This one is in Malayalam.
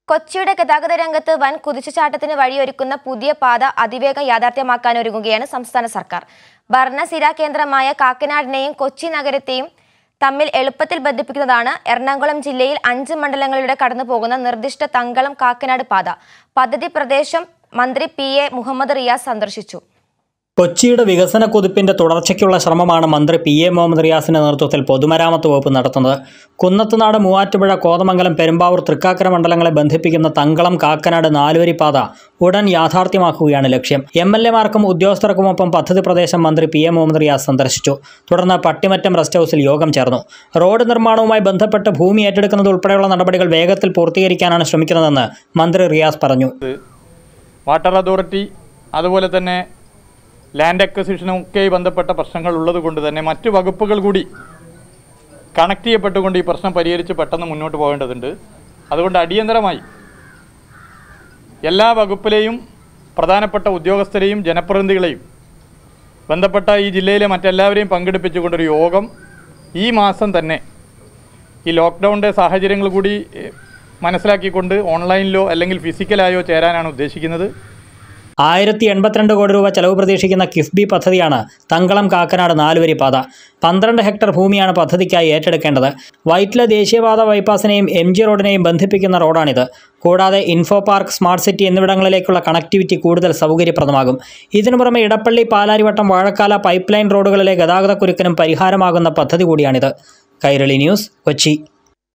കൊച്ചിയുടെ ഗതാഗത രംഗത്ത് വൻ കുതിച്ചുചാട്ടത്തിന് വഴിയൊരുക്കുന്ന പുതിയ പാത അതിവേഗം യാഥാർത്ഥ്യമാക്കാനൊരുങ്ങുകയാണ് സംസ്ഥാന സർക്കാർ ഭരണസിരാ കേന്ദ്രമായ കാക്കനാടിനെയും കൊച്ചി നഗരത്തെയും തമ്മിൽ എളുപ്പത്തിൽ ബന്ധിപ്പിക്കുന്നതാണ് എറണാകുളം ജില്ലയിൽ അഞ്ച് മണ്ഡലങ്ങളിലൂടെ കടന്നു പോകുന്ന നിർദ്ദിഷ്ട തങ്കളം കാക്കനാട് പാത പദ്ധതി പ്രദേശം മന്ത്രി പി എ മുഹമ്മദ് റിയാസ് സന്ദർശിച്ചു കൊച്ചിയുടെ വികസന കുതിപ്പിന്റെ തുടർച്ചയ്ക്കുള്ള ശ്രമമാണ് മന്ത്രി പി എ മുഹമ്മദ് റിയാസിന്റെ നേതൃത്വത്തിൽ പൊതുമരാമത്ത് വകുപ്പ് നടത്തുന്നത് കുന്നത്തുനാട് മൂവാറ്റുപുഴ കോതമംഗലം പെരുമ്പാവൂർ തൃക്കാക്കര മണ്ഡലങ്ങളെ ബന്ധിപ്പിക്കുന്ന തങ്കളം കാക്കനാട് നാലുവരി പാത ഉടൻ യാഥാർത്ഥ്യമാക്കുകയാണ് ലക്ഷ്യം എം എൽ എമാർക്കും ഉദ്യോഗസ്ഥർക്കുമൊപ്പം പദ്ധതി പ്രദേശം മന്ത്രി പി എ മുഹമ്മദ് റിയാസ് സന്ദർശിച്ചു തുടർന്ന് പട്ടിമറ്റം റെസ്റ്റ് ഹൗസിൽ യോഗം ചേർന്നു റോഡ് നിർമ്മാണവുമായി ബന്ധപ്പെട്ട് ഭൂമി ഏറ്റെടുക്കുന്നത് ഉൾപ്പെടെയുള്ള നടപടികൾ വേഗത്തിൽ പൂർത്തീകരിക്കാനാണ് ശ്രമിക്കുന്നതെന്ന് മന്ത്രി റിയാസ് പറഞ്ഞു വാട്ടർ അതോറിറ്റി അതുപോലെ തന്നെ ലാൻഡ് അക്വസിഷനും ഒക്കെ ബന്ധപ്പെട്ട പ്രശ്നങ്ങൾ ഉള്ളത് കൊണ്ട് തന്നെ മറ്റു വകുപ്പുകൾ കൂടി കണക്ട് ചെയ്യപ്പെട്ടുകൊണ്ട് ഈ പ്രശ്നം പരിഹരിച്ച് പെട്ടെന്ന് മുന്നോട്ട് പോകേണ്ടതുണ്ട് അതുകൊണ്ട് അടിയന്തരമായി എല്ലാ വകുപ്പിലെയും പ്രധാനപ്പെട്ട ഉദ്യോഗസ്ഥരെയും ജനപ്രതിനിധികളെയും ബന്ധപ്പെട്ട ഈ ജില്ലയിലെ മറ്റെല്ലാവരെയും പങ്കെടുപ്പിച്ചുകൊണ്ടൊരു യോഗം ഈ മാസം തന്നെ ഈ ലോക്ക്ഡൗണിൻ്റെ സാഹചര്യങ്ങൾ കൂടി ഏഹ്, മനസ്സിലാക്കിക്കൊണ്ട് ഓൺലൈനിലോ അല്ലെങ്കിൽ ഫിസിക്കലായോ ചേരാനാണ് ഉദ്ദേശിക്കുന്നത് ആയിരത്തി എൺപത്തിരണ്ട് കോടി രൂപ ചെലവ് പ്രതീക്ഷിക്കുന്ന കിഫ്ബി പദ്ധതിയാണ് തങ്കളം കാക്കനാട് നാലുവരി പാത പന്ത്രണ്ട് ഹെക്ടർ ഭൂമിയാണ് പദ്ധതിക്കായി ഏറ്റെടുക്കേണ്ടത് വൈറ്റില ദേശീയപാത ബൈപ്പാസിനെയും എം ജി റോഡിനെയും ബന്ധിപ്പിക്കുന്ന റോഡാണിത് കൂടാതെ ഇൻഫോ പാർക്ക് സ്മാർട്ട് സിറ്റി എന്നിവിടങ്ങളിലേക്കുള്ള കണക്ടിവിറ്റി കൂടുതൽ സൗകര്യപ്രദമാകും ഇതിനു പുറമെ ഇടപ്പള്ളി പാലാരിവട്ടം വാഴക്കാല പൈപ്പ് ലൈൻ റോഡുകളിലെ ഗതാഗതക്കുരുക്കിനും പരിഹാരമാകുന്ന പദ്ധതി കൂടിയാണിത് കൈരളി ന്യൂസ് കൊച്ചി